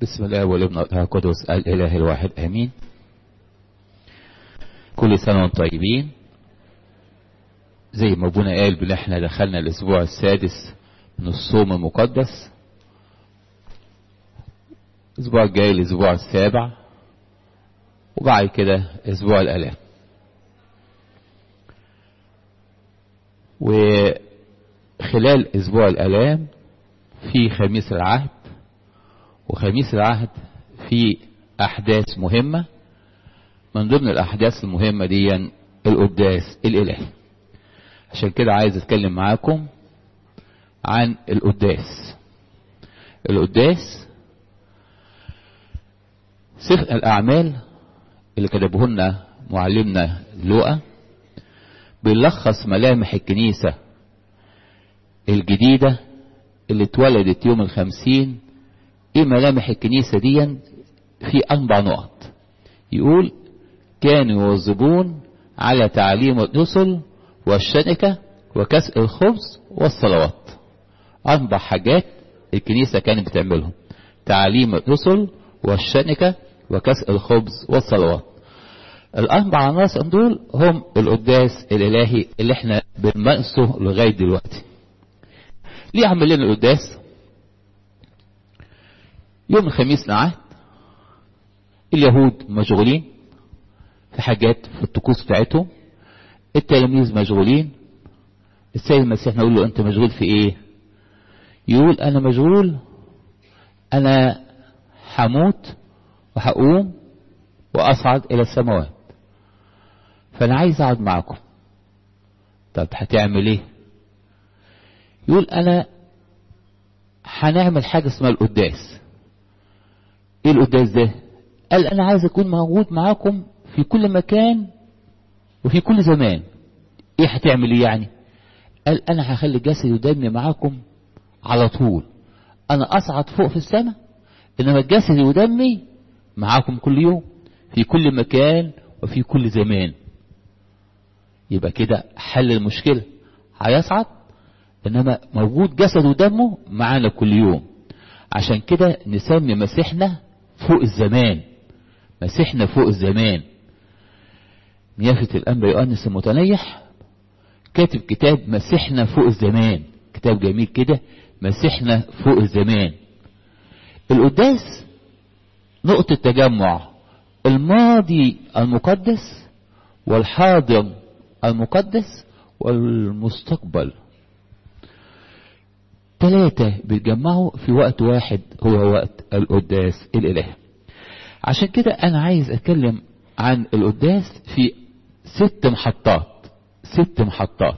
بسم الله والابن والروح القدس الاله الواحد امين كل سنه وانتم طيبين زي ما ابونا قال بان احنا دخلنا الاسبوع السادس من الصوم المقدس الاسبوع الجاي الاسبوع السابع وبعد كده اسبوع الالام وخلال اسبوع الالام في خميس العهد وخميس العهد في احداث مهمه من ضمن الاحداث المهمه دي القداس الالهي عشان كده عايز اتكلم معاكم عن القداس القداس سفر الاعمال اللي كتبه لنا معلمنا لوقا بيلخص ملامح الكنيسه الجديده اللي اتولدت يوم الخمسين ايه ملامح الكنيسة دي في اربع نقط يقول كانوا يواظبون على تعليم الرسل والشركة وكسء الخبز والصلوات اربع حاجات الكنيسة كانت بتعملهم تعليم الرسل والشركة وكسء الخبز والصلوات الاربع عناصر دول هم القداس الالهي اللي احنا بنمارسه لغايه دلوقتي ليه عمل لنا القداس يوم الخميس العهد اليهود مشغولين في حاجات في الطقوس بتاعتهم التلاميذ مشغولين السيد المسيح نقول له انت مشغول في ايه يقول انا مشغول انا هموت وهقوم واصعد الى السماوات فانا عايز اقعد معكم طب هتعمل ايه يقول انا هنعمل حاجة اسمها القداس ايه القداس ده قال انا عايز اكون موجود معاكم في كل مكان وفي كل زمان ايه هتعمل ايه يعني قال انا هخلي جسدي ودمي معاكم على طول انا اصعد فوق في السماء انما جسدي ودمي معاكم كل يوم في كل مكان وفي كل زمان يبقى كده حل المشكلة هيصعد انما موجود جسد ودمه معانا كل يوم عشان كده نسمي مسيحنا فوق الزمان مسيحنا فوق الزمان نيافة الأنبا يؤنس المتنيح كاتب كتاب مسيحنا فوق الزمان كتاب جميل كده مسيحنا فوق الزمان القداس نقطة تجمع الماضي المقدس والحاضر المقدس والمستقبل ثلاثة بيتجمعوا في وقت واحد هو وقت القداس الإلهي عشان كده أنا عايز أتكلم عن القداس في ست محطات ست محطات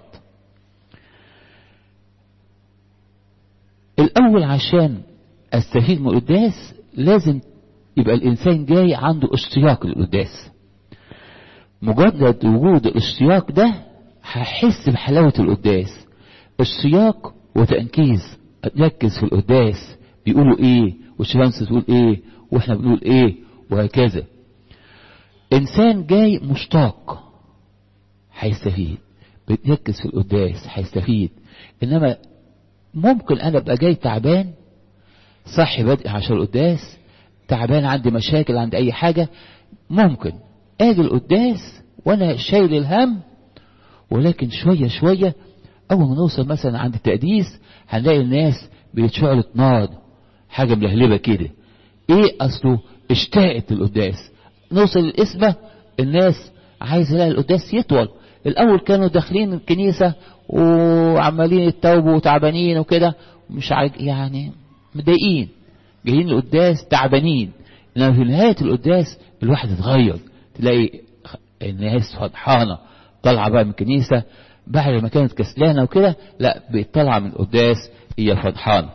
الأول عشان أستفيد من القداس لازم يبقى الإنسان جاي عنده اشتياق للقداس مجرد وجود الاشتياق ده هحس بحلاوة القداس اشتياق وتنكيز نركز في القداس بيقولوا ايه والشمس تقول ايه واحنا بنقول ايه وهكذا انسان جاي مشتاق هيستفيد بيركز في القداس هيستفيد انما ممكن انا ابقى جاي تعبان صحي بدء عشان القداس تعبان عندي مشاكل عندي اي حاجة ممكن اجي القداس وانا شايل الهم ولكن شوية شوية اول ما نوصل مثلا عند التقديس هنلاقي الناس بيتشعلت نار حاجة ملهلبة كده ايه اصله اشتاقت القداس نوصل الاسمة الناس عايزة لا القداس يطول الاول كانوا داخلين الكنيسة وعمالين يتوبوا وتعبانين وكده مش عاج يعني مضايقين جايين القداس تعبانين انما في نهاية القداس الواحد اتغير تلاقي الناس فرحانة طالعة بقى من الكنيسة بعد ما كانت كسلانة وكده لا بيطلع من القداس هي فرحانة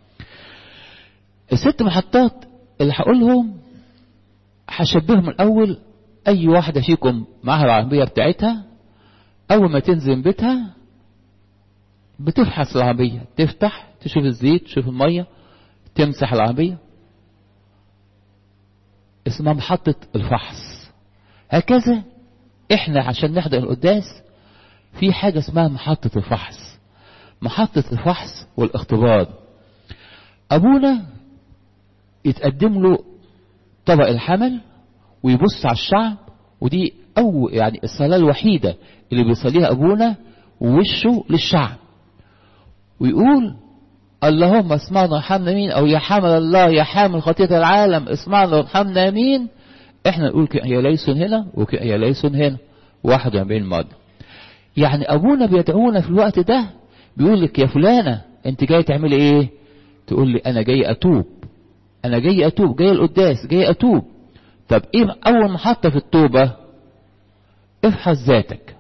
الست محطات اللي هقولهم هشبههم الأول أي واحدة فيكم معها العربية بتاعتها أول ما تنزل بيتها بتفحص العربية تفتح تشوف الزيت تشوف المية تمسح العربية اسمها محطة الفحص هكذا احنا عشان نحضر القداس في حاجة اسمها محطة الفحص محطة الفحص والاختبار أبونا يتقدم له طبق الحمل ويبص على الشعب ودي أو يعني الصلاة الوحيدة اللي بيصليها أبونا ووشه للشعب ويقول اللهم اسمعنا وارحمنا مين او يا حامل الله يا حامل خطية العالم اسمعنا وارحمنا مين احنا نقول يا ليسون هنا يا ليسون هنا 41 مرة يعني ابونا بيدعونا في الوقت ده بيقول لك يا فلانة انت جاي تعملي ايه تقول لي انا جاي اتوب انا جاي اتوب جاي القداس جاي اتوب طب ايه اول محطة في التوبة افحص ذاتك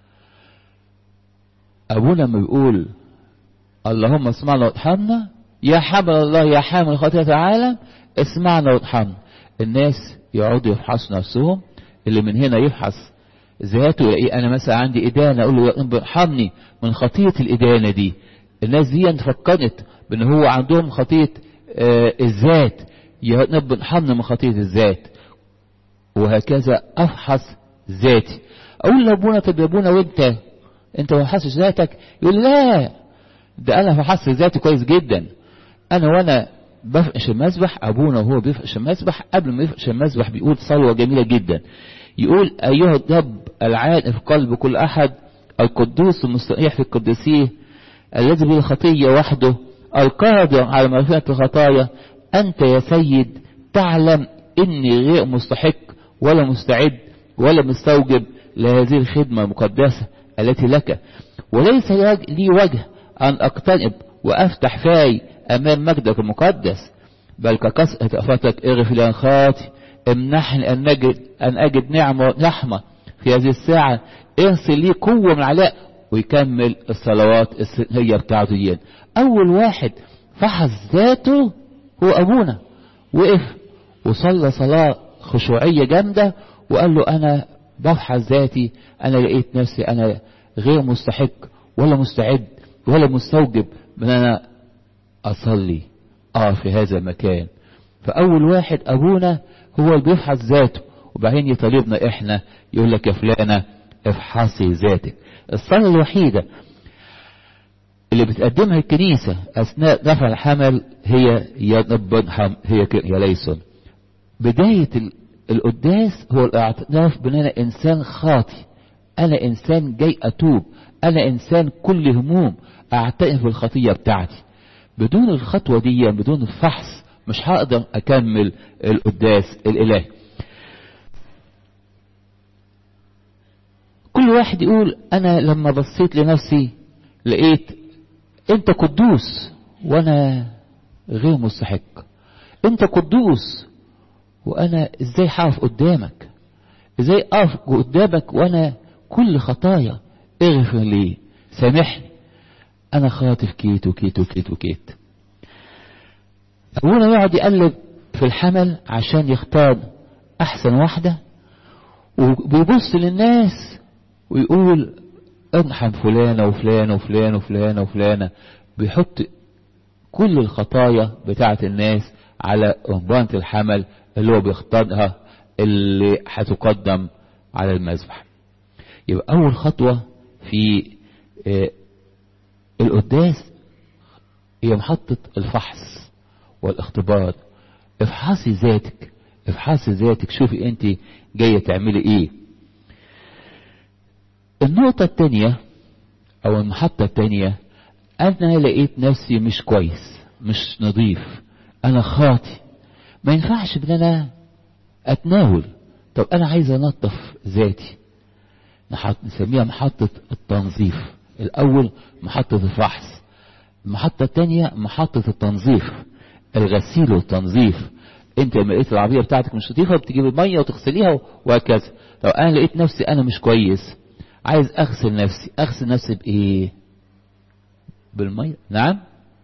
ابونا لما بيقول اللهم اسمعنا وارحمنا يا حامل الله يا حامل خطية العالم اسمعنا وارحمنا الناس يقعدوا يفحصوا نفسهم اللي من هنا يفحص ذاته ايه انا مثلا عندي ادانه اقول له يا رب ارحمني من خطيه الادانه دي الناس دي فكرت بان هو عندهم خطيه آه الذات يا رب ارحمني من خطيه الذات وهكذا افحص ذاتي اقول لابونا طب يا ابونا وانت انت ما فحصش ذاتك يقول لا ده انا فحصت ذاتي كويس جدا انا وانا بفقش المسبح ابونا وهو بيفقش المسبح قبل ما يفقش المسبح بيقول صلوة جميلة جدا يقول ايها الرب العائد في قلب كل احد القدوس المستريح في القدسيه الذي بالخطية وحده القادر على مغفرة الخطايا انت يا سيد تعلم اني غير مستحق ولا مستعد ولا مستوجب لهذه الخدمة المقدسة التي لك وليس لي وجه أن أقترب وأفتح فاي أمام مجدك المقدس بل ككسرة أفتك اغفر لي خاطي امنحني أن نجد أن أجد نعمة ورحمة في هذه الساعة ارسل لي قوة من علاء ويكمل الصلوات السرية بتاعته دي أول واحد فحص ذاته هو أبونا وقف وصلى صلاة خشوعية جامدة وقال له أنا بفحص ذاتي أنا لقيت نفسي أنا غير مستحق ولا مستعد ولا مستوجب من أنا أصلي آه في هذا المكان فأول واحد أبونا هو اللي بيفحص ذاته وبعدين يطالبنا إحنا يقول لك يا فلانة افحصي ذاتك الصلاة الوحيدة اللي بتقدمها الكنيسة أثناء دفع الحمل هي يا نبضحم هي يا ليسون بداية القداس هو الاعتراف بان انا انسان خاطي انا انسان جاي اتوب انا انسان كل هموم اعترف بالخطية بتاعتي بدون الخطوة دي بدون الفحص مش هقدر اكمل القداس الالهي كل واحد يقول انا لما بصيت لنفسي لقيت انت قدوس وانا غير مستحق انت قدوس وانا ازاي هقف قدامك ازاي اقف قدامك وانا كل خطايا اغفر لي سامحني انا خاطف كيت وكيت وكيت وكيت ابونا يقعد يقلب في الحمل عشان يختار احسن واحدة وبيبص للناس ويقول ارحم فلانة وفلانة وفلانة وفلانة وفلانة بيحط كل الخطايا بتاعة الناس على رهبانة الحمل اللي هو بيختارها اللي هتقدم على المذبح يبقى أول خطوة في القداس هي محطة الفحص والاختبار افحصي ذاتك افحصي ذاتك شوفي انت جاية تعملي ايه النقطة التانية او المحطة التانية انا لقيت نفسي مش كويس مش نظيف انا خاطي ما ينفعش ان انا اتناول طب انا عايز انظف ذاتي نحط نسميها محطة التنظيف الاول محطة الفحص المحطة التانية محطة التنظيف الغسيل والتنظيف انت لما لقيت العربية بتاعتك مش نظيفة بتجيب المية وتغسليها وهكذا لو انا لقيت نفسي انا مش كويس عايز اغسل نفسي اغسل نفسي بايه بالمية نعم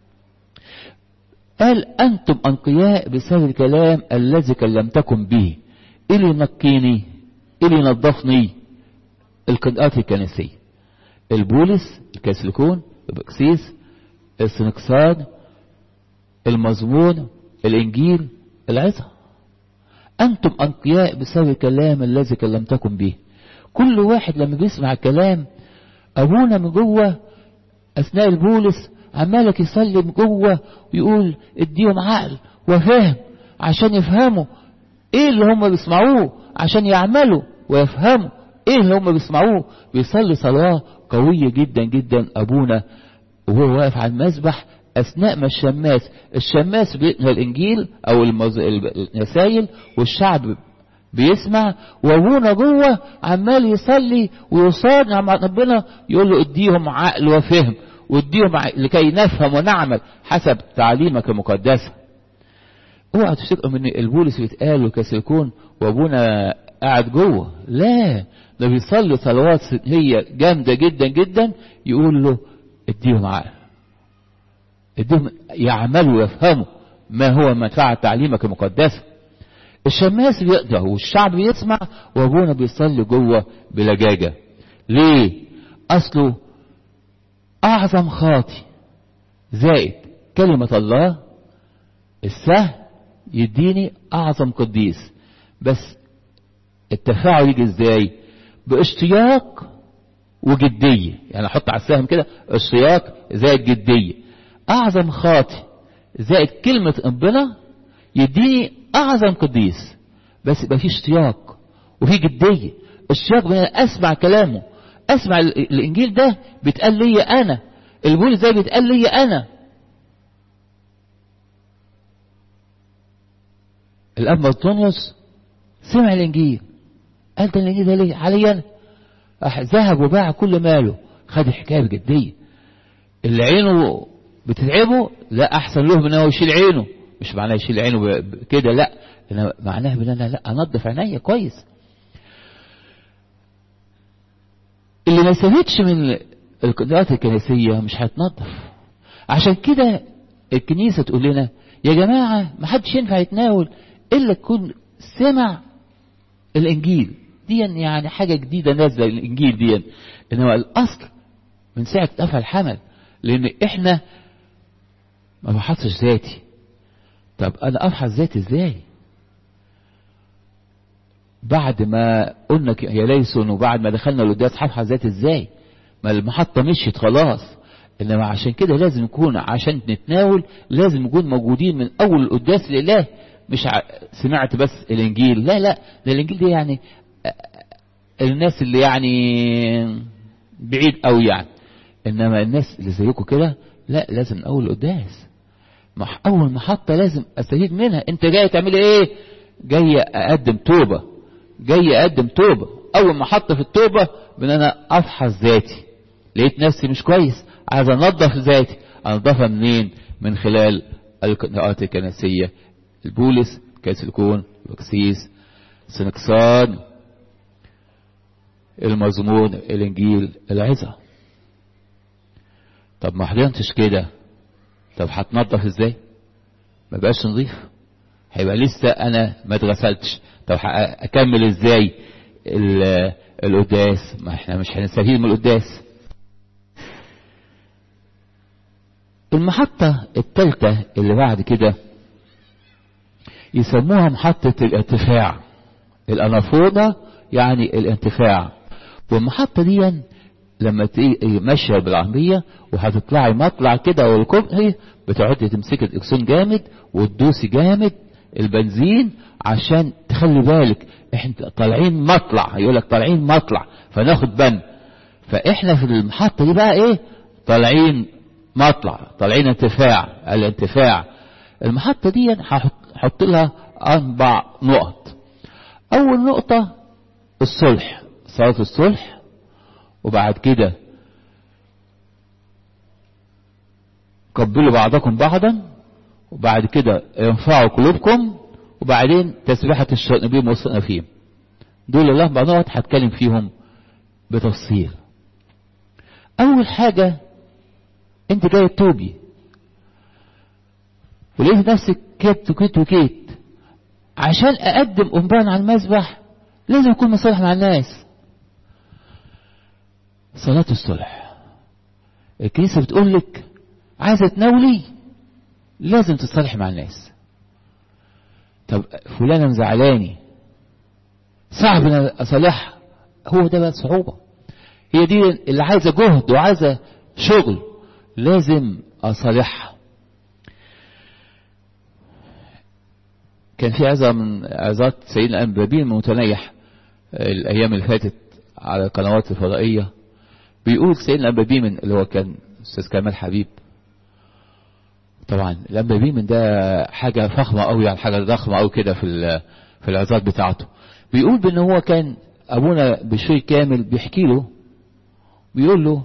قال أنتم أنقياء بسبب الكلام الذي كلمتكم به إلي نقيني إلي نظفني القراءات الكنسية البولس الكاسلكون البكسيس السنكسار المزمور الإنجيل العظة أنتم أنقياء بسبب الكلام الذي كلمتكم به كل واحد لما بيسمع الكلام أبونا من جوه أثناء البولس عمالك يصلي من جوه ويقول اديهم عقل وفهم عشان يفهموا ايه اللي هم بيسمعوه عشان يعملوا ويفهموا ايه اللي هم بيسمعوه بيصلي صلاة قوية جدا جدا ابونا وهو واقف على المسبح اثناء ما الشماس الشماس بيقرا الانجيل او المز... الرسايل والشعب بيسمع وابونا جوه عمال يصلي ويصارع مع ربنا يقول له اديهم عقل وفهم واديهم لكي نفهم ونعمل حسب تعليمك المقدسه اوعى تفتكروا ان البولس بيتقال وكسيكون وابونا قاعد جوه لا ده بيصلي صلوات هي جامده جدا جدا يقول له اديهم عقل اديهم يعملوا ويفهموا ما هو منفعة تعليمك المقدسة الشماس بيقدر والشعب بيسمع وابونا بيصلي جوه بلجاجة ليه اصله اعظم خاطي زائد كلمة الله السهل يديني اعظم قديس بس التفاعل يجي ازاي باشتياق وجدية يعني احط على السهم كده اشتياق زائد جدية اعظم خاطي زائد كلمة ربنا يديني اعظم قديس بس يبقى في اشتياق وفي جدية اشتياق بان اسمع كلامه اسمع الانجيل ده بيتقال لي انا البولس ده بيتقال لي انا الاب انطونيوس سمع الانجيل قال ده الانجيل ده ليه علي انا ذهب وباع كل ماله خد الحكايه بجديه اللي عينه بتتعبه لا احسن له من هو يشيل عينه مش معناه يشيل عينه كده لا انا معناها ان انا لا انضف عينيا كويس اللي ما يستفيدش من القراءات الكنسيه مش هيتنضف عشان كده الكنيسه تقول لنا يا جماعه ما حدش ينفع يتناول الا تكون سمع الانجيل دي يعني حاجه جديده نازله الانجيل دي انما الاصل من ساعه دفع الحمل لان احنا ما بحثش ذاتي طب انا ابحث ذاتي ازاي بعد ما قلنا يا ليسون وبعد ما دخلنا القداس هبحث ذاتي ازاي ما المحطة مشيت خلاص انما عشان كده لازم يكون عشان نتناول لازم نكون موجودين من اول القداس لله مش ع... سمعت بس الانجيل لا لا ده الانجيل ده يعني الناس اللي يعني بعيد قوي يعني انما الناس اللي زيكم كده لا لازم اول القداس مح... اول محطه لازم استفيد منها انت جاي تعمل ايه جاي اقدم توبه جاي اقدم توبه اول محطه في التوبه بان انا افحص ذاتي لقيت نفسي مش كويس عايز انظف ذاتي انظفها منين من خلال القراءات الكنسيه البولس كاس الكون البكسيس سنكسان المزمور الانجيل العظه طب ما حضرتش كده طب هتنظف ازاي ما بقاش نظيف هيبقى لسه انا ما اتغسلتش طب اكمل ازاي القداس ما احنا مش هنستفيد من القداس المحطة الثالثة اللي بعد كده يسموها محطة الارتفاع الأنافوضة يعني الارتفاع والمحطة دي لما تيجي ماشية بالعربية وهتطلعي مطلع كده والكوبري بتقعدي تمسكي الاكسون جامد وتدوسي جامد البنزين عشان تخلي بالك احنا طالعين مطلع يقول لك طالعين مطلع فناخد بن فاحنا في المحطة دي بقى ايه طالعين مطلع طالعين انتفاع الانتفاع المحطة دي هحط لها اربع نقط اول نقطة الصلح صلاة الصلح وبعد كده قبلوا بعضكم بعضا وبعد كده ينفعوا قلوبكم وبعدين تسبيحة الشرنبيم والصنافيم دول الأربع نقط هتكلم فيهم بتفصيل أول حاجة أنت جاي توبي ولقيت نفسك كيت وكيت وكيت عشان أقدم قربان على المذبح لازم أكون مصالح مع الناس صلاة الصلح الكنيسة بتقول لك عايزة تناولي لازم تتصالح مع الناس طب فلانة مزعلاني صعب ان اصالحها هو ده بقى الصعوبة هي دي اللي عايزة جهد وعايزة شغل لازم اصالحها كان في عظة من عظات سيدنا أنبابين متنيح الأيام اللي فاتت على القنوات الفضائية بيقول سيدنا أنبابين من اللي هو كان أستاذ كمال حبيب طبعا الأنبابين من ده حاجة فخمة قوي يعني حاجة ضخمة قوي كده في في العظات بتاعته بيقول بأن هو كان أبونا بشوي كامل بيحكي له بيقول له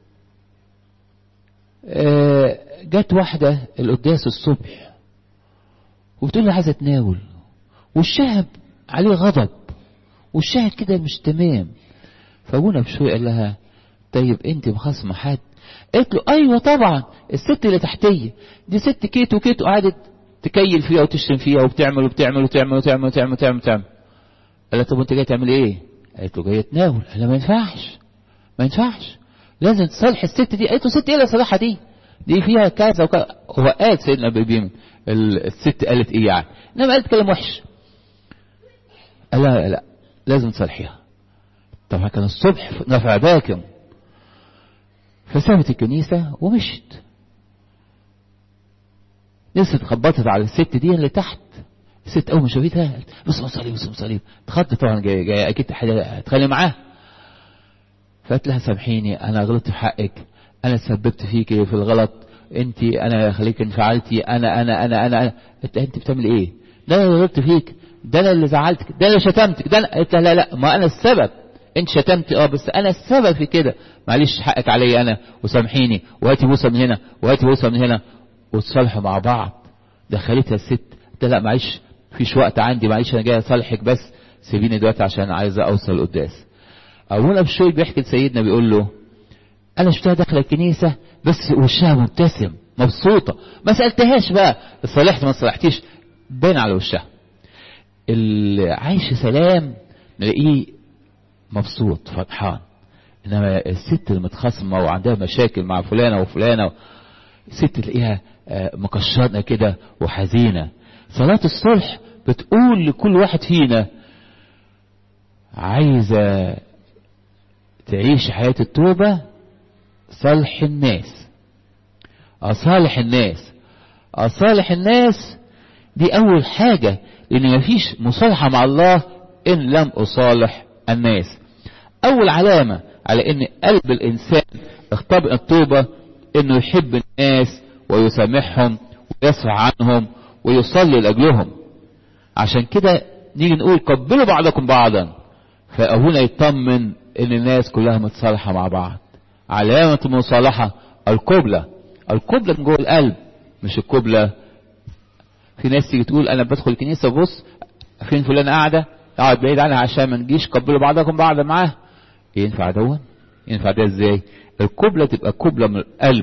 آه جت واحدة القداس الصبح وبتقول له عايزة تناول والشهب عليه غضب والشهد كده مش تمام فابونا بشوي قال لها طيب انت مخاصمة حد قالت له ايوه طبعا الست اللي تحتيه دي ست كيت وكيت وقعدت تكيل فيها وتشتم فيها وبتعمل وبتعمل وتعمل وتعمل وتعمل وتعمل وتعمل قال لها طب وانت جاي تعمل ايه؟ قالت له جاي تناول قال لها ما ينفعش ما ينفعش لازم تصالح الست دي قالت له ست ايه اللي صالحها دي؟ دي فيها كذا وكذا هو قال سيدنا ابي بيمن الست قالت ايه يعني؟ انما قالت كلام وحش قال لا لا لازم تصالحيها طبعا كان الصبح نفع باكم فسابت الكنيسة ومشت نسيت خبطت على الست دي اللي تحت الست اول ما شافتها بص مصلي بص مصلي اتخضت طبعا جاي, جاي اكيد هتخلي معاه فقالت لها سامحيني انا غلطت في حقك انا سببت فيكي في الغلط انت انا خليك انفعلتي انا انا انا انا, أنا. انت انت بتعمل ايه ده انا اللي غلطت فيك ده انا اللي زعلتك ده انا اللي شتمتك ده انا قلت لا لا ما انا السبب انت شتمتي اه بس انا السبب في كده معلش حقك عليا انا وسامحيني وهاتي بوسه من هنا وهاتي بوسه من هنا وتصالحوا مع بعض دخلتها الست قلت لا معلش فيش وقت عندي معلش انا جاي اصالحك بس سيبيني دلوقتي عشان عايزه اوصل القداس ابونا بشوي بيحكي لسيدنا بيقول له انا شفتها داخله الكنيسه بس وشها مبتسم مبسوطه ما سالتهاش بقى صالحت ما صالحتيش باين على وشها اللي عايش سلام نلاقيه مبسوط فرحان انما الست المتخاصمه وعندها مشاكل مع فلانه وفلانه ست تلاقيها مكشرة كده وحزينة صلاة الصلح بتقول لكل واحد فينا عايزة تعيش حياة التوبة صالح الناس أصالح الناس أصالح الناس دي أول حاجة لأن مفيش مصالحة مع الله إن لم أصالح الناس أول علامة على إن قلب الإنسان اختبأ التوبة إنه يحب الناس ويسامحهم ويصفح عنهم ويصلي لأجلهم عشان كده نيجي نقول قبلوا بعضكم بعضا فأبونا يطمن إن الناس كلها متصالحة مع بعض علامة المصالحة القبلة القبلة من جوه القلب مش القبلة في ناس تيجي تقول أنا بدخل الكنيسة بص فين فلان قاعدة اقعد بعيد عنها عشان ما نجيش قبلوا بعضكم بعض معاه ينفع دون ينفع ده ازاي القبلة تبقى قبلة من القلب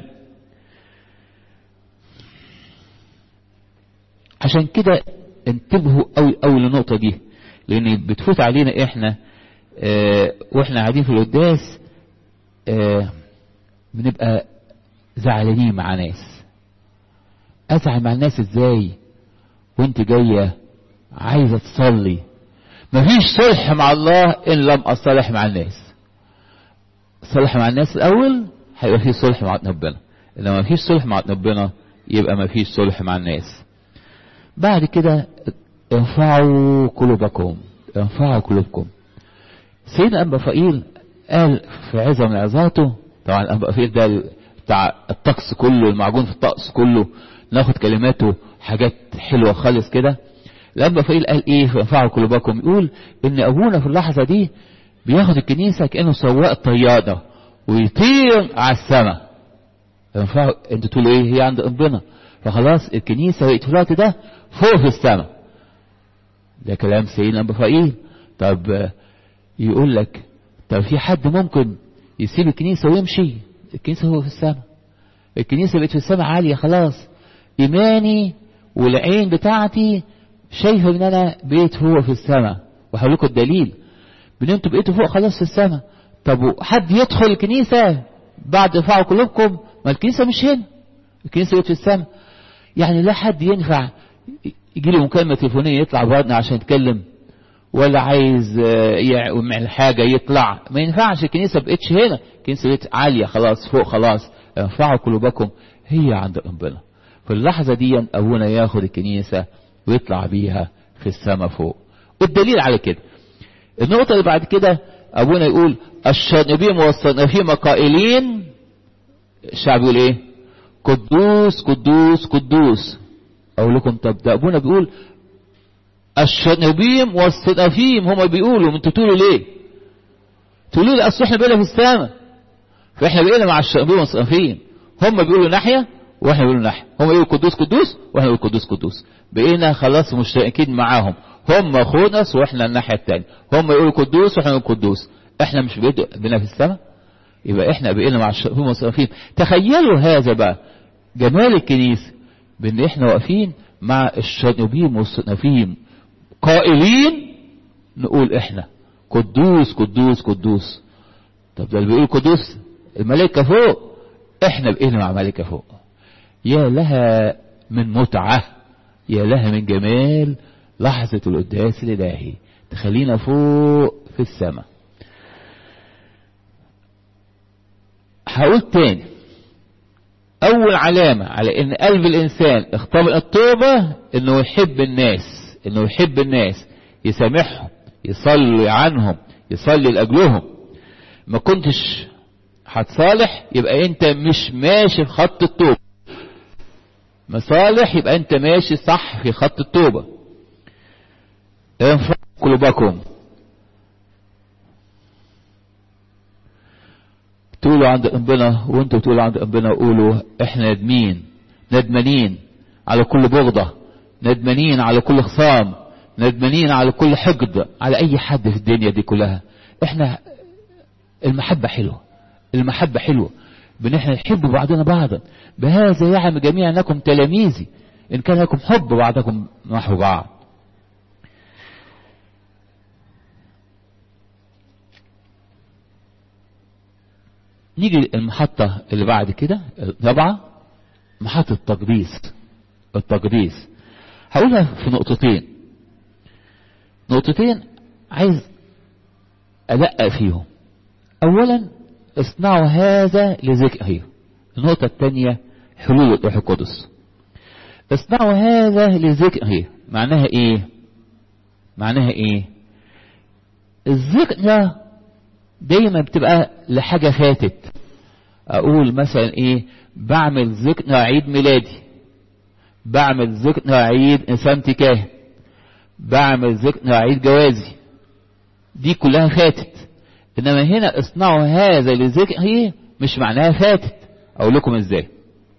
عشان كده انتبهوا قوي قوي للنقطة دي لان بتفوت علينا احنا اه واحنا قاعدين في القداس اه بنبقى زعلانين مع ناس ازعل مع الناس ازاي وانت جاية عايزة تصلي مفيش صلح مع الله ان لم اصالح مع الناس صلح مع الناس الاول هيبقى في صلح مع ربنا انما مفيش صلح مع ربنا يبقى مفيش صلح مع الناس بعد كده انفعوا قلوبكم انفعوا قلوبكم سيدنا أنبا فقيل قال في عظة من عظاته طبعا أنبا فقيل ده بتاع الطقس كله المعجون في الطقس كله ناخد كلماته حاجات حلوة خالص كده لما فقيل قال ايه فانفعوا قلوبكم يقول ان ابونا في اللحظة دي بياخد الكنيسة كأنه سواق طيادة ويطير على السماء ينفعوا انتوا تقولوا ايه هي عند ربنا فخلاص الكنيسة بقت في الوقت ده فوق في السماء ده كلام سيدنا ابو فقيل طب يقول لك طب في حد ممكن يسيب الكنيسة ويمشي الكنيسة هو في السماء الكنيسة بقت في السماء عالية خلاص إيماني والعين بتاعتي شايفة ان انا بقيت فوق في السماء وهقول لكم الدليل بان انتوا بقيتوا فوق خلاص في السماء طب حد يدخل الكنيسة بعد رفعوا قلوبكم ما الكنيسة مش هنا الكنيسة بقت في السماء يعني لا حد ينفع يجي له مكالمة تليفونية يطلع بردنا عشان يتكلم ولا عايز يعمل حاجة يطلع ما ينفعش الكنيسة بقتش هنا الكنيسة بقت عالية خلاص فوق خلاص ارفعوا قلوبكم هي عند ربنا في اللحظة دي أبونا ياخد الكنيسة ويطلع بيها في السماء فوق والدليل على كده النقطة اللي بعد كده أبونا يقول الشانبين والصنافيم قائلين الشعب يقول ايه قدوس قدوس قدوس اقول لكم طب ده ابونا بيقول الشنبيم والصنافيم هما بيقولوا انتوا تقولوا ليه تقولوا لي اصل احنا بقينا في السماء فاحنا بقينا مع الشنبيم والصنافيم هما بيقولوا ناحيه واحنا بيقولوا ناحيه هما بيقولوا قدوس قدوس واحنا بنقول قدوس قدوس بقينا خلاص مشتركين معاهم هم خونس واحنا الناحيه الثانيه هم يقولوا قدوس واحنا نقول قدوس احنا مش بقينا في السماء يبقى احنا بقينا مع الشنبيم والصنافيم تخيلوا هذا بقى جمال الكنيسه بان احنا واقفين مع الشنوبيم والصنافيم قائلين نقول احنا قدوس قدوس قدوس طب ده اللي بيقول قدوس الملائكة فوق احنا بقينا مع ملائكة فوق يا لها من متعة يا لها من جمال لحظة القداس الإلهي تخلينا فوق في السماء هقول تاني اول علامة على ان قلب الانسان اختبر التوبة انه يحب الناس انه يحب الناس يسامحهم يصلي عنهم يصلي لاجلهم ما كنتش هتصالح يبقى انت مش ماشي في خط التوبة مصالح يبقى انت ماشي صح في خط التوبة انفق قلوبكم تقولوا عند ربنا وانتوا تقولوا عند ربنا وقولوا احنا ندمين ندمانين على كل بغضة ندمانين على كل خصام ندمانين على كل حقد على اي حد في الدنيا دي كلها احنا المحبة حلوة المحبة حلوة بان احنا نحب بعضنا بعضا بهذا يعلم جميع انكم تلاميذي ان كان لكم حب بعضكم نحو بعض نيجي المحطة اللي بعد كده الرابعة محطة التقديس التقديس هقولها في نقطتين نقطتين عايز أدقق فيهم أولا اصنعوا هذا لذكره النقطة الثانية حلول الروح القدس اصنعوا هذا لذكره معناها ايه معناها ايه الذكر دايما بتبقى لحاجة فاتت اقول مثلا ايه بعمل ذكر عيد ميلادي بعمل ذكر عيد انسانتي كاهن بعمل ذكر عيد جوازي دي كلها فاتت انما هنا اصنعوا هذا لذكره مش معناها فاتت اقول لكم ازاي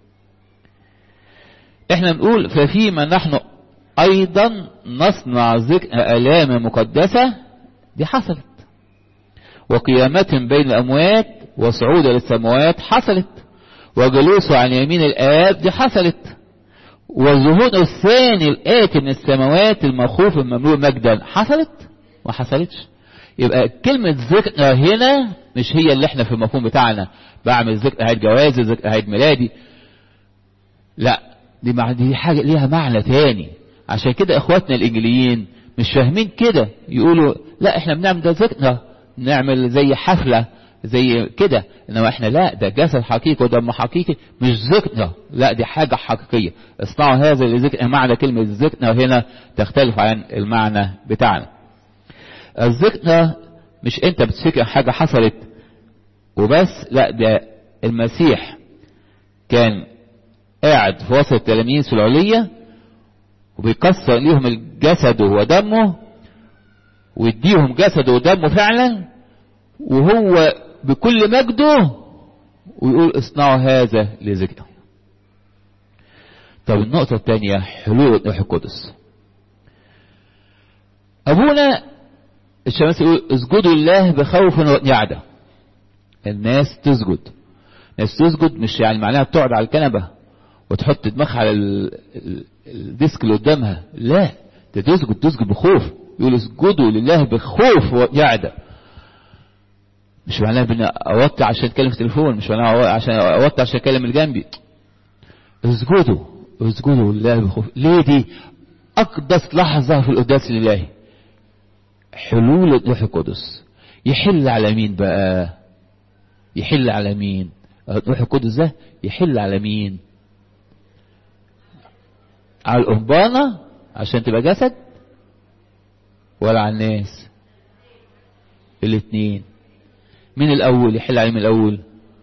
احنا بنقول ففيما نحن ايضا نصنع ذكر الام مقدسة دي حصلت وقيامة بين الاموات وصعود للسماوات حصلت وجلوسه عن يمين الاب دي حصلت والظهور الثاني الآتي من السماوات المخوف المملوء مجدا حصلت ما حصلتش يبقى كلمة ذكر هنا مش هي اللي احنا في المفهوم بتاعنا بعمل ذكر عيد جوازي ذكر عيد ميلادي لا دي, مع دي حاجة ليها معنى تاني عشان كده اخواتنا الانجليين مش فاهمين كده يقولوا لا احنا بنعمل ده ذكر نعمل زي حفلة زي كده انما احنا لا ده جسد حقيقي ودم حقيقي مش ذكر لا دي حاجة حقيقية اصنعوا هذا لذكر معنى كلمة ذكر هنا تختلف عن المعنى بتاعنا الذكر مش انت بتفكر حاجة حصلت وبس لا ده المسيح كان قاعد في وسط التلاميذ في العلية وبيكسر ليهم الجسد ودمه ويديهم جسده ودمه فعلا وهو بكل مجده ويقول اصنعوا هذا لذكره طب النقطة الثانية حلول الروح القدس أبونا الشمس يقول اسجدوا لله بخوف ونعدة الناس تسجد الناس تسجد مش يعني معناها بتقعد على الكنبة وتحط دماغها على الديسك اللي قدامها لا ده تسجد تسجد بخوف يقول اسجدوا لله بخوف ونعدة مش معناها بان اوطي عشان اتكلم في التليفون مش معناها عشان اوطي عشان اتكلم اللي جنبي اسجدوا اسجدوا لله بخوف ليه دي اقدس لحظة في القداس الالهي حلول الروح القدس يحل على مين بقى يحل على مين الروح القدس ده يحل على مين على الأربانة عشان تبقى جسد ولا على الناس الاثنين مين الاول يحل عليه من الاول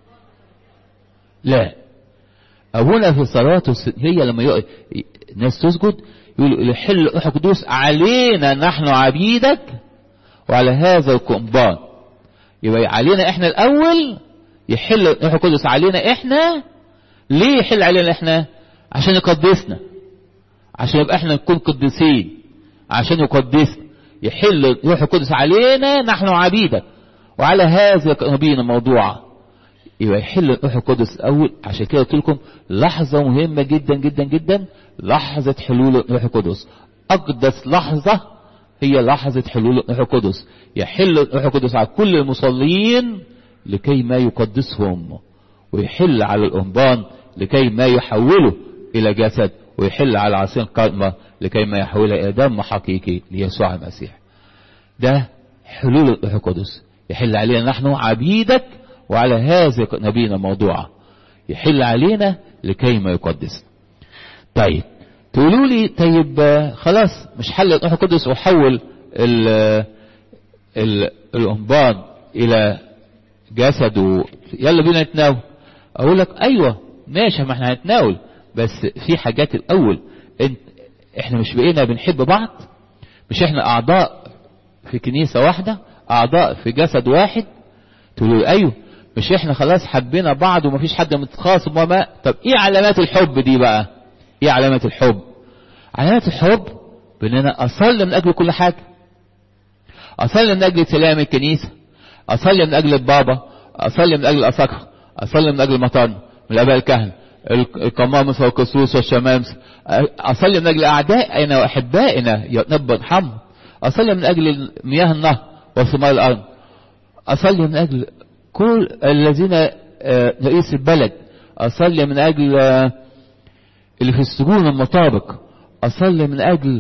لا ابونا في صلاته هي لما يقف الناس تسجد يقول يحل روح القدوس علينا نحن عبيدك وعلى هذا القنبان يبقى علينا احنا الاول يحل روح القدس علينا احنا ليه يحل علينا احنا عشان يقدسنا عشان يبقى احنا نكون قديسين عشان يقدسنا يحل روح القدس علينا نحن عبيدك وعلى هذا نبينا موضوعا يبقى يحل روح القدس الاول عشان كده قلت لكم لحظه مهمه جدا جدا جدا لحظه حلول روح القدس اقدس لحظه هي لحظه حلول روح القدس يحل روح القدس على كل المصلين لكي ما يقدسهم ويحل على الأنبان لكي ما يحوله إلى جسد ويحل على عصين قائمة لكي ما يحولها إلى دم حقيقي ليسوع المسيح ده حلول الروح القدس يحل علينا نحن عبيدك وعلى هذا نبينا موضوعا يحل علينا لكي ما يقدس طيب تقولوا لي طيب خلاص مش حل الروح القدس وحول ال ال الأنبان إلى جسد يلا بينا نتناول اقول لك ايوه ماشي ما احنا هنتناول بس في حاجات الاول انت احنا مش بقينا بنحب بعض مش احنا اعضاء في كنيسة واحدة اعضاء في جسد واحد تقولوا ايوه مش احنا خلاص حبينا بعض ومفيش حد متخاصم وما طب ايه علامات الحب دي بقى ايه علامات الحب علامات الحب باننا اصلي من اجل كل حاجة اصلي من اجل سلام الكنيسة اصلي من اجل البابا اصلي من اجل الاساقفه اصلي من اجل المطان من الاباء الكهنه القمامسه والقصوص والشمامسه اصلي من اجل اعدائنا واحبائنا ينبى حم اصلي من اجل مياه النهر وثمار الارض اصلي من اجل كل الذين رئيس البلد اصلي من اجل اللي في السجون المطابق اصلي من اجل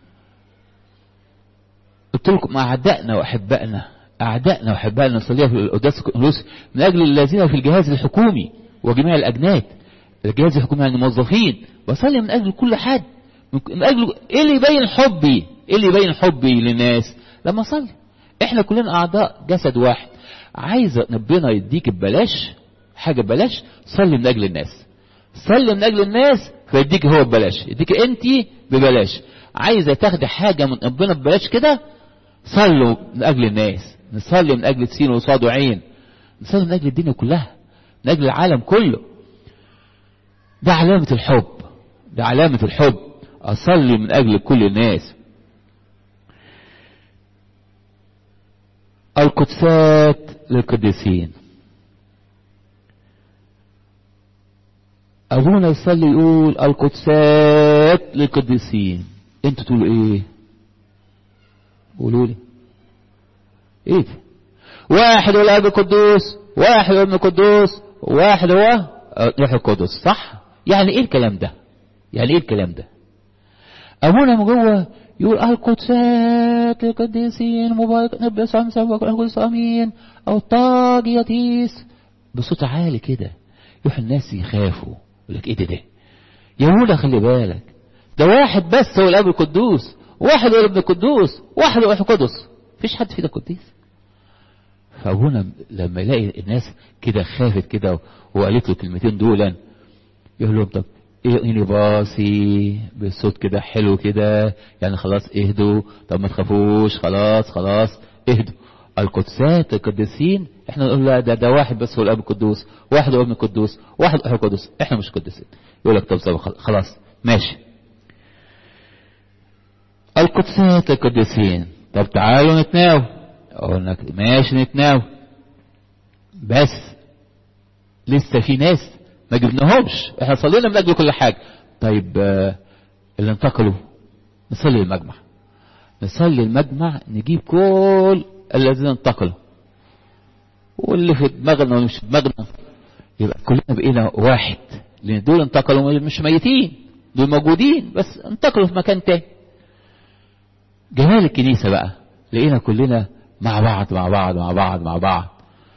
قلت لكم اعدائنا واحبائنا أعدائنا وأحبائنا نصليها في القداس الكنوس من أجل الذين في الجهاز الحكومي وجميع الأجناد الجهاز الحكومي يعني الموظفين بصلي من أجل كل حد من أجل إيه اللي يبين حبي إيه اللي يبين حبي للناس لما أصلي إحنا كلنا أعضاء جسد واحد عايز ربنا يديك ببلاش حاجة ببلاش صلي من أجل الناس صلي من أجل الناس فيديك هو ببلاش يديك أنت ببلاش عايزة تاخدي حاجة من ربنا ببلاش كده صلوا من أجل الناس نصلي من أجل سين وصاد وعين نصلي من أجل الدنيا كلها من أجل العالم كله ده علامة الحب ده علامة الحب أصلي من أجل كل الناس القدسات للقديسين أبونا يصلي يقول القدسات للقديسين انتوا تقولوا ايه قولوا لي ايه ده واحد هو الاب القدوس واحد هو ابن القدوس واحد هو روح القدس صح يعني ايه الكلام ده يعني ايه الكلام ده ابونا من جوه يقول القدسات القديسين مبارك نبي صام سبق القدس امين او طاج يطيس بصوت عالي كده يروح الناس يخافوا يقول لك ايه ده ده يهودا خلي بالك ده واحد بس هو الاب القدوس واحد هو الابن القدوس واحد هو الروح القدس مفيش حد فينا قديس فابونا لما يلاقي الناس كده خافت كده وقالت له الكلمتين دول يقول لهم طب ايه باصي بالصوت كده حلو كده يعني خلاص اهدوا طب ما تخافوش خلاص خلاص اهدوا القدسات القديسين احنا نقول لا ده ده واحد بس هو الاب القدوس واحد هو ابن القدوس واحد هو القدوس احنا مش قديسين يقول لك طب خلاص ماشي القدسات القديسين طب تعالوا نتناول اقول لك ماشي نتناول بس لسه في ناس ما جبناهمش احنا صلينا من اجل كل حاجه طيب آه اللي انتقلوا نصلي المجمع نصلي المجمع نجيب كل الذين انتقلوا واللي في دماغنا واللي مش في دماغنا يبقى كلنا بقينا واحد لان دول انتقلوا مش ميتين دول موجودين بس انتقلوا في مكان تاني جمال الكنيسة بقى لقينا كلنا مع بعض مع بعض مع بعض مع بعض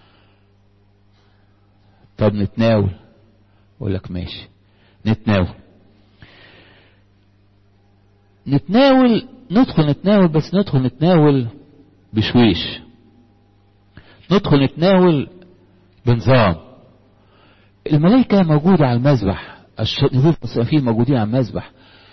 طب نتناول اقول لك ماشي نتناول نتناول ندخل نتناول بس ندخل نتناول بشويش ندخل نتناول بنظام الملائكة موجودة على المذبح النفوس المصرفين موجودين على المذبح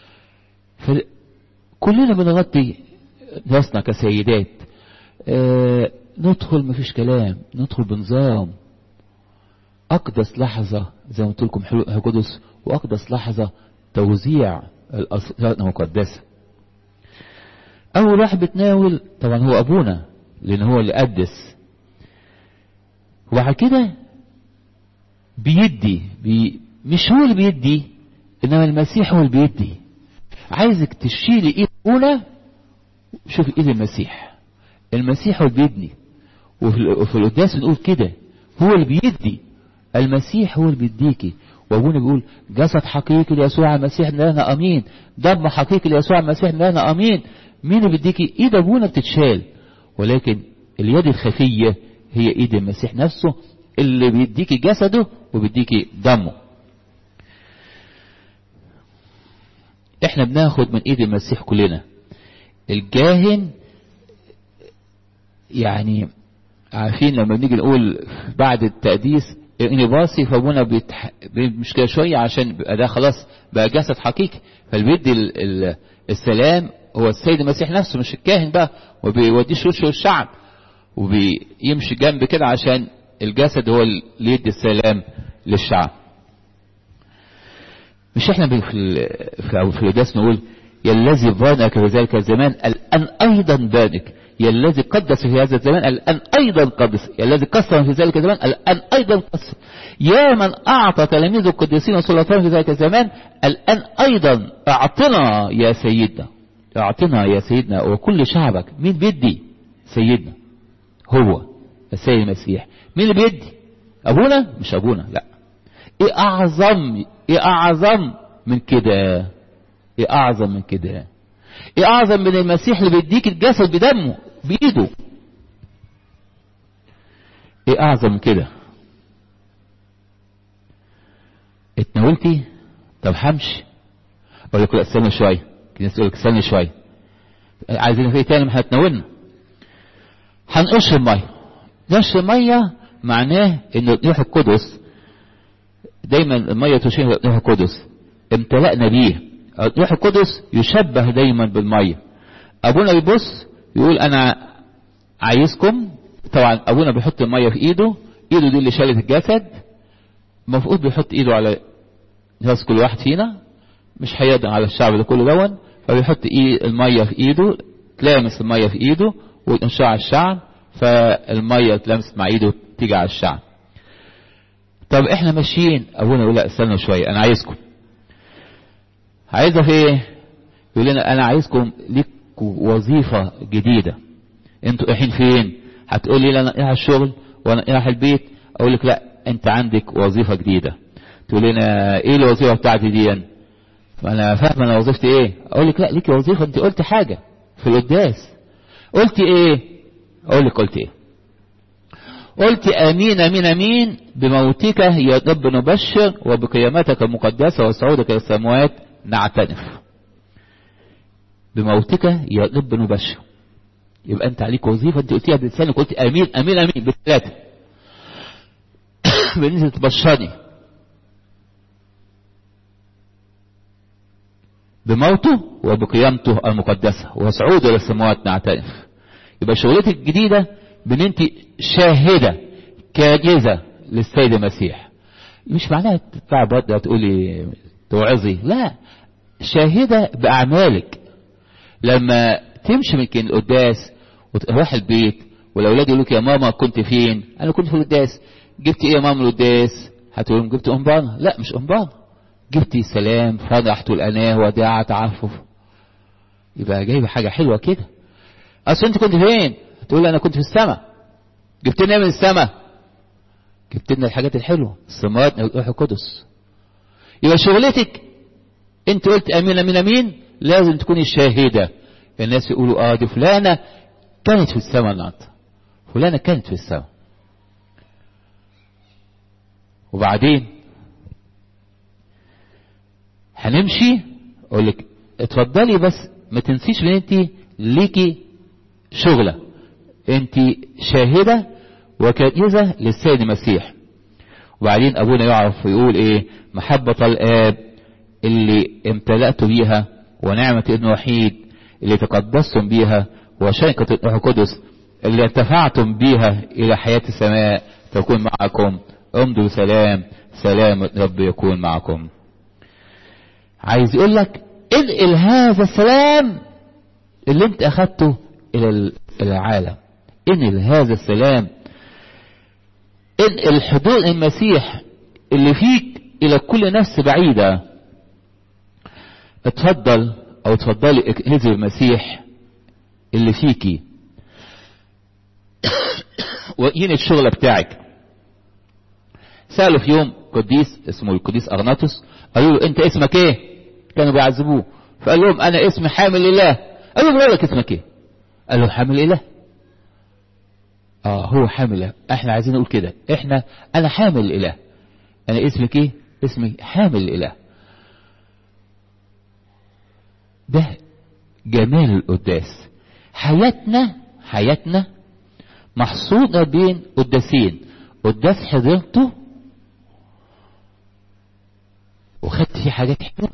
كلنا بنغطي راسنا كسيدات آه ندخل مفيش كلام ندخل بنظام أقدس لحظة زي ما قلت لكم قدس وأقدس لحظة توزيع الأسرار المقدسة أول واحد بتناول طبعا هو أبونا لأن هو اللي قدس وبعد كده بيدي بي مش هو اللي بيدي إنما المسيح هو اللي بيدي عايزك تشيلي إيد أولى شوفي إيد المسيح المسيح هو اللي بيدني وفي القداس بنقول كده هو اللي بيدي المسيح هو اللي بيديكي وابونا بيقول جسد حقيقي ليسوع المسيح لنا امين دم حقيقي ليسوع المسيح لنا امين مين اللي بيديكي ايد ابونا بتتشال ولكن اليد الخفية هي ايد المسيح نفسه اللي بيديكي جسده وبيديكي دمه احنا بناخد من ايد المسيح كلنا الجاهن يعني عارفين لما بنيجي نقول بعد التقديس اني باصي فابونا بيتح... مشكله شويه عشان بقى ده خلاص بقى جسد حقيقي فاللي بيدي ال... ال... السلام هو السيد المسيح نفسه مش الكاهن بقى وبيوديش وشه الشعب وبيمشي جنب كده عشان الجسد هو اللي يدي السلام للشعب مش احنا في في في القداس نقول يا الذي بانك في ذلك الزمان الان ايضا بانك يا الذي قدس في هذا الزمان الآن أيضا قدس يا الذي قسم في ذلك الزمان الآن أيضا قسم يا من أعطى تلاميذ القديسين وسلطان في ذلك الزمان الآن أيضا أعطنا يا سيدنا أعطنا يا سيدنا وكل شعبك مين بيدي سيدنا هو السيد المسيح مين اللي بيدي أبونا مش أبونا لا إيه أعظم إيه أعظم من كده إيه أعظم من كده ايه اعظم من المسيح اللي بيديك الجسد بدمه بايده ايه اعظم من كده اتناولتي طب همشي اقول لك لا استنى شويه الناس تقول لك استنى شويه عايزين في تاني ما هتناولنا هنقش الميه نقش الميه معناه ان الروح القدس دايما الميه تشير الروح القدس امتلأنا بيه الروح القدس يشبه دايما بالمية ابونا يبص يقول انا عايزكم طبعا ابونا بيحط المية في ايده ايده دي اللي شالت الجسد المفروض بيحط ايده على راس كل واحد فينا مش هيقدر على الشعب ده كله دون فبيحط إيه المية في ايده تلامس المية في ايده وتنشع على الشعب فالمية تلامس مع ايده تيجي على الشعب طب احنا ماشيين ابونا يقول لا استنوا شوية انا عايزكم عايزة في ايه يقول لنا انا عايزكم ليكوا وظيفة جديدة انتوا رايحين فين هتقول لي انا رايح الشغل وانا رايح البيت اقول لك لا انت عندك وظيفة جديدة تقول لنا ايه الوظيفة بتاعتي دي انا فاهم انا وظيفتي ايه اقول لك لا ليكي وظيفة انت قلت حاجة في القداس قلت ايه اقول لك قلت ايه قلت امين امين امين بموتك يا رب نبشر وبقيامتك المقدسة وصعودك الى السماوات نعتنف بموتك يا رب نبشر يبقى انت عليك وظيفة انت قلتيها بلسانك قلت امين امين امين بالثلاثة بالنسبة تبشرني بموته وبقيامته المقدسة وصعوده الى السماوات نعترف يبقى شغلتك الجديدة بان انت شاهدة كاجزة للسيد المسيح مش معناها تطلع برضه تقولي توعظي لا شاهدة بأعمالك لما تمشي من كن القداس وتروح البيت والأولاد يقولوا يا ماما كنت فين أنا كنت في القداس جبت إيه يا ماما القداس هتقول لهم جبت أمبانا لا مش أمبانا جبتي سلام فرح الأناه وداع تعفف يبقى جايبه حاجة حلوة كده أصل أنت كنت فين تقول أنا كنت في السماء جبت لنا من السماء جبت لنا الحاجات الحلوة السماوات الروح القدس يبقى شغلتك انت قلت امين امين امين لازم تكوني شاهدة الناس يقولوا اه دي فلانة كانت في السماء النهارده فلانة كانت في السماء وبعدين هنمشي اقول لك اتفضلي بس ما تنسيش ان انت ليكي شغلة انت شاهدة وكائزة للسيد المسيح وبعدين ابونا يعرف ويقول ايه محبة الاب اللي امتلأت بيها ونعمة ابن وحيد اللي تقدستم بيها وشركة الروح القدس اللي انتفعتم بيها الى حياة السماء تكون معكم امضوا بسلام سلام رب يكون معكم عايز يقول لك انقل هذا السلام اللي انت اخدته الى العالم انقل هذا السلام انقل حضور المسيح اللي فيك الى كل نفس بعيدة اتفضل او اتفضلي اكنزي المسيح اللي فيكي وقين الشغلة بتاعك سألوا في يوم قديس اسمه القديس أغناطس قالوا له انت اسمك ايه كانوا بيعذبوه فقال لهم انا اسمي حامل اله قالوا له لك اسمك ايه قال له حامل اله اه هو حامل اله احنا عايزين نقول كده احنا انا حامل اله انا اسمك ايه اسمي حامل اله ده جمال القداس حياتنا حياتنا محصورة بين قداسين قداس حضرته وخدت فيه حاجات حلوة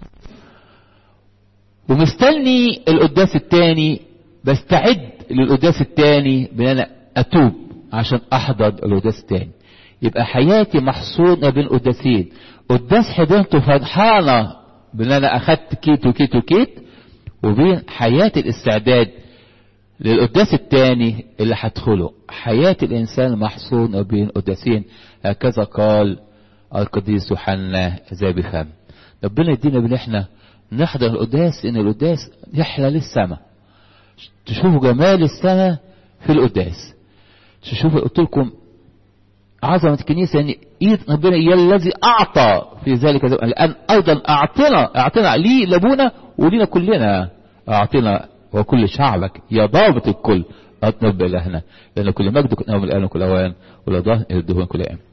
ومستني القداس التاني بستعد للقداس التاني بان انا اتوب عشان احضر القداس التاني يبقى حياتي محصورة بين قداسين قداس حضرته فرحانة بان انا اخدت كيت وكيت وكيت وبين حياة الاستعداد للقداس الثاني اللي هدخله حياة الإنسان محصورة بين قداسين هكذا قال القديس يوحنا ذا بفم ربنا يدينا بان احنا نحضر القداس ان القداس يحلى للسماء تشوفوا جمال السماء في القداس تشوفوا قلت لكم عظمة الكنيسة يعني ايد ربنا هي الذي اعطى في ذلك الان ايضا اعطنا اعطنا لي لابونا ولينا كلنا اعطنا وكل شعبك يا ضابط الكل اطلب الهنا لان كل مجد كنا من الان وكل اوان ولا ظهر الدهون كل ايام